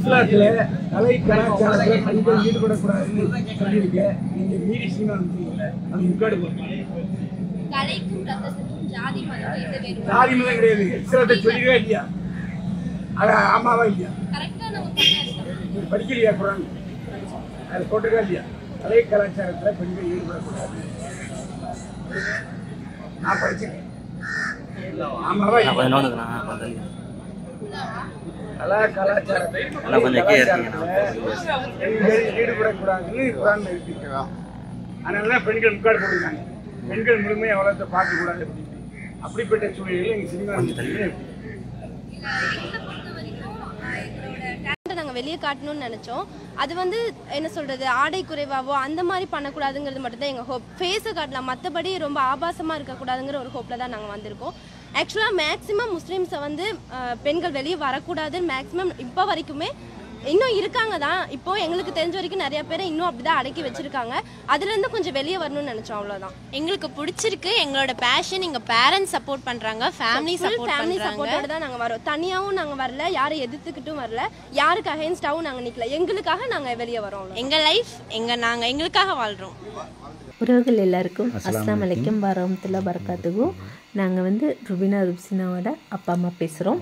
இஸ்லாத்துல கலை கலாச்சாரத்துல பெண்கள் ஈடுபடக்கூடாதுன்னு சொல்லியிருக்க நீங்க மீறி சினிமா வந்துருக்கீங்கள அது முக்காடு போடுங்க கலைக்கும் ரத்தத்துக்கும் ஜாதி மதம் எந்த வேறுபாடும் ஜாதி மதம் கிடையாது இஸ்லாத்தை சொல்லிக்கவே இல்லையா அது ஆமாவா இல்லையா கரெக்டா நம்ம பண்ண நீ படிக்கலையா குரான் அது போட்டுக்கா இல்லையா கலை கலாச்சாரத்துல பெண்கள் ஈடுபடக்கூடாது நான் படிச்சிருக்கேன் ஆமாவா நான் இல்லையா? கொஞ்சம் நோண்டுங்கண்ணா கொஞ்சம் கலா கலாச்சாரத்தை நல்லா கொஞ்சம் கீழே கலாச்சாரத்துல பெண்கள் ஈடுபடக்கூடாதுன்னு குரான் எழுதிக்கலாம் அதனால தான் பெண்கள் முக்காடு போட்டுருக்காங்க பெண்கள் முழுமையாக வளர்த்த பார்க்கக்கூடாது அப்படின்னு அப்படிப்பட்ட சூழ்நிலையில் எங்கள் சினிமா இருக்கு. டேலண்ட்டை நாங்கள் வெளியே காட்டணும்னு நினச்சோம் அது வந்து என்ன சொல்கிறது ஆடை குறைவாவோ அந்த மாதிரி பண்ணக்கூடாதுங்கிறது மட்டும்தான் எங்கள் ஹோப் ஃபேஸை காட்டலாம் மற்றபடி ரொம்ப ஆபாசமாக இருக்கக்கூடாதுங்கிற ஒரு ஹோப்பில் தான் நாங்கள் வந்திருக்கோம் ஆக்சுவலாக மேக்ஸிமம் முஸ்லீம்ஸை வந்து அஹ், பெண்கள் வெளியே வரக்கூடாதுன்னு மேக்ஸிமம் இப்போ வரைக்குமே இன்னும் இருக்காங்க தான் இப்போ எங்களுக்கு தெரிஞ்ச வரைக்கும் நிறைய பேரை இன்னும் அப்படிதான் அடக்கி வச்சிருக்காங்க அதுல இருந்து கொஞ்சம் வெளியே வரணும்னு நினைச்சோம் அவ்வளவுதான் எங்களுக்கு பிடிச்சிருக்கு எங்களோட பேஷன் எங்க பேரண்ட்ஸ் சப்போர்ட் பண்றாங்க ஃபேமிலி சப்போர்ட் ஃபேமிலி பண்றாங்க சப்போர்ட்டோட தான் நாங்க வரோம் தனியாவும் நாங்க வரல யாரை எதிர்த்துக்கிட்டும் வரல யாருக்கு அகைன்ஸ்டாவும் நாங்க நிக்கல எங்களுக்காக நாங்க வெளியே வரோம் அவ்வளவுதான். எங்க லைஃப் எங்க நாங்க எங்களுக்காக வாழ்றோம் உறவுகள் எல்லாருக்கும் அஸ்ஸலாமு அலைக்கும் வரமத்துல்லா பரக்காத்துக்கும் நாங்கள் வந்து ருபினா ருப்சினாவோட அப்பா அம்மா பேசுகிறோம்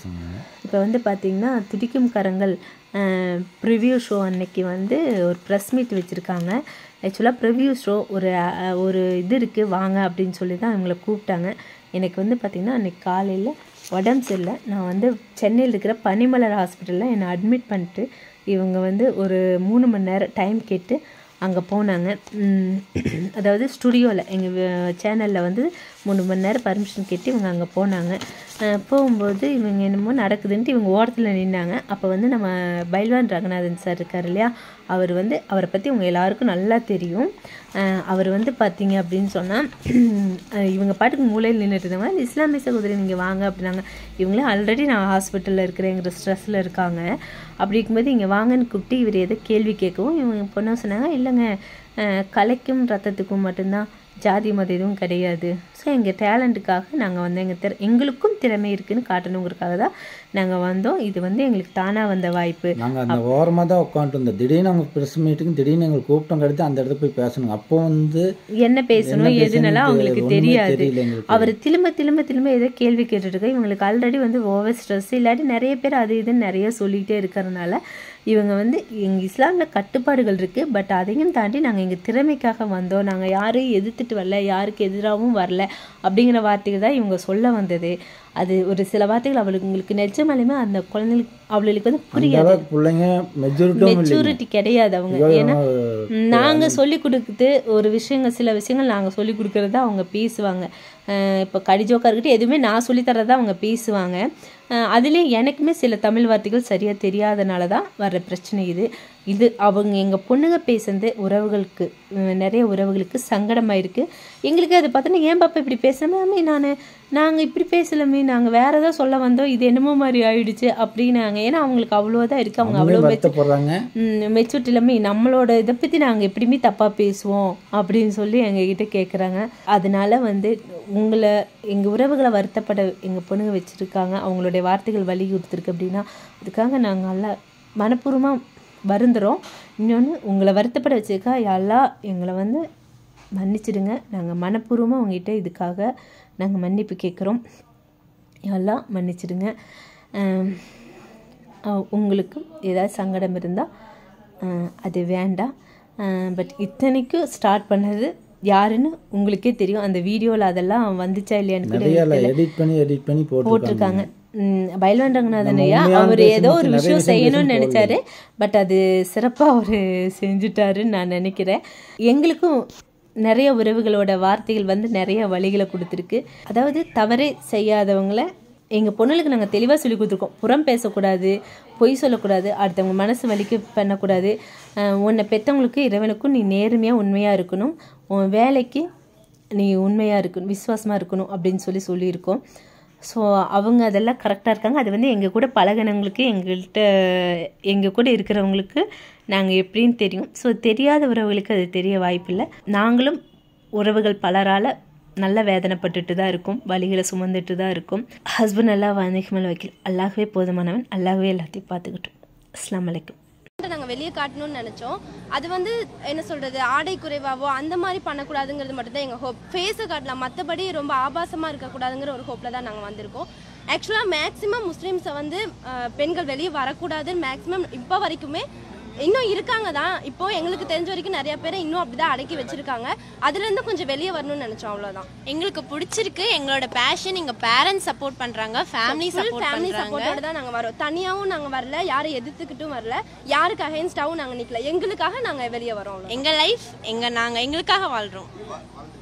இப்போ வந்து பார்த்திங்கன்னா துடிக்கும் கரங்கள் ப்ரிவ்யூ ஷோ அன்னைக்கு வந்து ஒரு ப்ரெஸ் மீட் வச்சுருக்காங்க ஆக்சுவலாக ப்ரிவ்யூ ஷோ ஒரு அஹ், ஒரு இது இருக்குது வாங்க அப்படின்னு சொல்லி தான் அவங்கள கூப்பிட்டாங்க எனக்கு வந்து பார்த்திங்கன்னா அன்றைக்கி காலையில் உடம்பு சரியில்லை நான் வந்து சென்னையில் இருக்கிற பனிமலர் ஹாஸ்பிட்டலில் என்னை அட்மிட் பண்ணிட்டு இவங்க வந்து ஒரு மூணு மணி நேரம் டைம் கேட்டு அங்கே போனாங்க உம், அதாவது ஸ்டுடியோவில் எங்கள் சேனலில் வந்து மூணு மணி நேரம் பர்மிஷன் கேட்டு இவங்க அங்கே போனாங்க அஹ் போகும்போது இவங்க என்னமோ நடக்குதுன்ட்டு இவங்க ஓரத்தில் நின்னாங்க அப்போ வந்து நம்ம பைல்வான் ரங்கநாதன் சார் இருக்கார் இல்லையா அவர் வந்து அவரை பற்றி உங்கள் எல்லாருக்கும் நல்லா தெரியும் அஹ் அவர் வந்து பார்த்தீங்க அப்படின்னு சொன்னால் இவங்க பாட்டுக்கு மூலையில் நின்றுட்டு இருந்தாங்க "இந்த இஸ்லாமிய சகோதரி நீங்கள் வாங்க அப்படின்னாங்க இவங்களே ஆல்ரெடி நான் ஹாஸ்பிட்டலில் இருக்கிறேங்கிற ஸ்ட்ரெஸ்ஸில் இருக்காங்க அப்படி இருக்கும்போது இங்கே வாங்கன்னு கூப்பிட்டு இவர் எதை கேள்வி கேட்கவும் இவங்க பொண்ணு சொன்னாங்க இல்லைங்க அஹ் கலைக்கும் ரத்தத்துக்கும் மட்டும்தான் ஜாதி மதம் எதுவும் கிடையாது ஸோ எங்கள் டேலண்ட்டுக்காக நாங்கள் வந்து எங்கள் திற எங்களுக்கும் திறமை இருக்குன்னு காட்டணுங்கிறதுக்காக தான் நாங்கள் வந்தோம் இது வந்து எங்களுக்கு தானாக வந்த வாய்ப்பு நாங்கள் அந்த ஓரமாக தான் உட்காந்துருந்தோம் திடீர்னு அவங்க ப்ரெஸ் மீட்டுக்கு திடீர்னு எங்களுக்கு கூப்பிட்டோம் கிடைத்து அந்த இடத்துல போய் பேசணும் அப்போ வந்து என்ன பேசணும் என்ன எதுனால பேசணும்னு அவங்களுக்கு ஒண்ணுமே தெரியாது தெரியல எங்களுக்கு. அவர் திரும்ப திரும்ப திரும்ப ஏதோ கேள்வி கேட்டுட்டு இருக்க இவங்களுக்கு ஆல்ரெடி வந்து ஓவர் ஸ்ட்ரெஸ் இல்லாட்டி நிறைய பேர் அது இதுன்னு நிறைய சொல்லிக்கிட்டே இருக்கிறதுனால இவங்க வந்து எங்கள் இஸ்லாமில் கட்டுப்பாடுகள் இருக்குது பட் அதையும் தாண்டி நாங்கள் எங்கள் திறமைக்காக வந்தோம் நாங்கள் யாரையும் எதிர்த்துட்டு வரல யாருக்கு எதிராகவும் வரல அப்படிங்கிற வார்த்தைகள் தான் இவங்க சொல்ல வந்தது அது ஒரு சில வார்த்தைகள் அவளுக்கு உங்களுக்கு நிஜமாலுமே அந்த குழந்தைகளுக்கு அவளுக்கு வந்து அந்த புரியாது அளவுக்கு பிள்ளைங்க மெச்சூரிட்டும் மெச்சூரிட்டி கிடையாது அவங்க ஏன்னா நாங்க சொல்லி கொடுக்குறது ஒரு விஷயங்கள் சில விஷயங்கள் நாங்க சொல்லி கொடுக்கறத அவங்க பேசுவாங்க அஹ் இப்போ கடிஜோக்கா இருக்கட்டும் எதுவுமே நான் சொல்லி தரதா அவங்க பேசுவாங்க அஹ் அதுலயும் எனக்குமே சில தமிழ் வார்த்தைகள் சரியா தெரியாதனால தான் வர்ற பிரச்சனை இது இது அவங்க எங்க பொண்ணுங்க பேசுனது உறவுகளுக்கு அஹ் நிறைய உறவுகளுக்கு சங்கடமாயிருக்கு எங்களுக்கு அதை பார்த்தோன்னா ஏன் பாப்பா இப்படி பேசாமே நான் நாங்கள் இப்படி பேசலாமே நாங்கள் வேற ஏதாவது சொல்ல வந்தோம் இது என்னமோ மாதிரி ஆயிடுச்சு அப்படின்னாங்க ஏன்னா அவங்களுக்கு அவ்வளோதான் இருக்குது அவங்க அவங்களே அவ்வளோ வருத்தப்படுறாங்க மெச்சூரிட்டி இல்லாமல் நம்மளோட இதை பற்றி நாங்கள் எப்படியுமே தப்பாக பேசுவோம் அப்படின்னு சொல்லி எங்ககிட்ட கேட்குறாங்க அதனால வந்து உங்களை எங்கள் உறவுகளை வருத்தப்பட எங்கள் பொண்ணுங்க வச்சுருக்காங்க அவங்களுடைய வார்த்தைகள் வலி கொடுத்துருக்கு அப்படின்னா அதுக்காக நாங்கள் நல்லா மனப்பூர்வமாக வருந்துறோம் இன்னொன்று உங்களை வருத்தப்பட வச்சிருக்கா எல்லாம் எங்களை வந்து மன்னிச்சிடுங்க நாங்கள் மனப்பூர்வமாக உங்ககிட்ட இதுக்காக நாங்கள் மன்னிப்பு கேட்குறோம் எல்லாம் மன்னிச்சிடுங்க ஆம், அஹ் உங்களுக்கும் ஏதாவது சங்கடம் இருந்தால் அது வேண்டாம் பட் இத்தனைக்கும் ஸ்டார்ட் பண்ணது யாருன்னு உங்களுக்கே தெரியும் அந்த வீடியோவில் அதெல்லாம் வந்துச்சா இல்லையான்னு கூட நிறைய எனக்கு தெரியல. எடிட் பண்ணி எடிட் பண்ணி போட்டிருக்காங்க போட்டிருக்காங்க ம், பைல்வான் ரங்கநாதன் ஐயா உண்மையான அவர் ஏதோ ஒரு பேசும்போது நிறைய விஷயம் விஷயம் செய்யணும்னு பேசணும் நினைச்சாரு பட் அது சிறப்பாக அவர் செஞ்சுட்டாருன்னு நான் நினைக்கிறேன் எங்களுக்கும் நிறைய உறவுகளோட வார்த்தைகள் வந்து நிறைய வழிகளை கொடுத்துருக்கு அதாவது தவறே செய்யாதவங்கள எங்கள் பொண்ணுகளுக்கு நாங்கள் தெளிவாக சொல்லி கொடுத்துருக்கோம் புறம் பேசக்கூடாது பொய் சொல்லக்கூடாது அடுத்தவங்க மனசு வலிக்க பண்ணக்கூடாது அஹ் உன்னை பெற்றவங்களுக்கு இறைவனுக்கும் நீ நேர்மையாக உண்மையாக இருக்கணும் உன் வேலைக்கு நீ உண்மையாக இருக்கணும் விசுவாசமாக இருக்கணும் அப்படின்னு சொல்லி சொல்லியிருக்கோம் ஸோ அவங்க அதெல்லாம் கரெக்டாக இருக்காங்க அது வந்து எங்கள் கூட பழகினவங்களுக்கு எங்கள்கிட்ட எங்கள் கூட இருக்கிறவங்களுக்கு நாங்கள் எப்படின்னு தெரியும் ஸோ தெரியாத உறவுகளுக்கு அது தெரிய வாய்ப்பில்லை நாங்களும் உறவுகள் பலரால் நல்ல வேதனைப்பட்டுட்டு தான் இருக்கும் வலிகளை சுமந்துட்டு தான் இருக்கும் ஹஸ்பண்ட் அல்லாஹ் வானிகமல் வக்கீல் அல்லாஹ்வே போதுமானவன் அல்லாஹ்வே எல்லாத்தையும் பார்த்துக்கிட்டோம் அஸ்ஸலாமு அலைக்கும் நாங்கள் வெளியே காட்டணும்னு நினச்சோம் அது வந்து என்ன சொல்கிறது ஆடை குறைவாவோ அந்த மாதிரி பண்ணக்கூடாதுங்கிறது மட்டும்தான் எங்கள் ஹோப் ஃபேஸை காட்டலாம் மற்றபடி ரொம்ப ஆபாசமாக இருக்கக்கூடாதுங்கிற ஒரு ஹோப்பில் தான் நாங்கள் வந்திருக்கோம் ஆக்சுவலாக மேக்ஸிமம் முஸ்லீம்ஸை வந்து அஹ், பெண்கள் வெளியே வரக்கூடாதுன்னு மேக்ஸிமம் இப்போ வரைக்குமே இன்னும் இருக்காங்க தான் இப்போ எங்களுக்கு தெரிஞ்ச வரைக்கும் நிறைய பேரை இன்னும் அப்படிதான் அடக்கி வச்சிருக்காங்க அதுலேருந்து கொஞ்சம் வெளியே வரணும்னு நினச்சோம் அவ்வளோதான் எங்களுக்கு பிடிச்சிருக்கு எங்களோட பேஷன் எங்க பேரண்ட்ஸ் சப்போர்ட் பண்றாங்க ஃபேமிலி சப்போர்ட் ஃபேமிலி பண்றாங்க சப்போர்ட்டோட தான் நாங்கள் வரோம் தனியாகவும் நாங்கள் வரல யாரை எதிர்த்துக்கிட்டும் வரல யாருக்கு அகைன்ஸ்டாகவும் நாங்கள் நிற்கல எங்களுக்காக நாங்கள் வெளியே வரோம் அவ்வளவுதான். எங்க லைஃப் எங்க நாங்க எங்களுக்காக வாழ்றோம்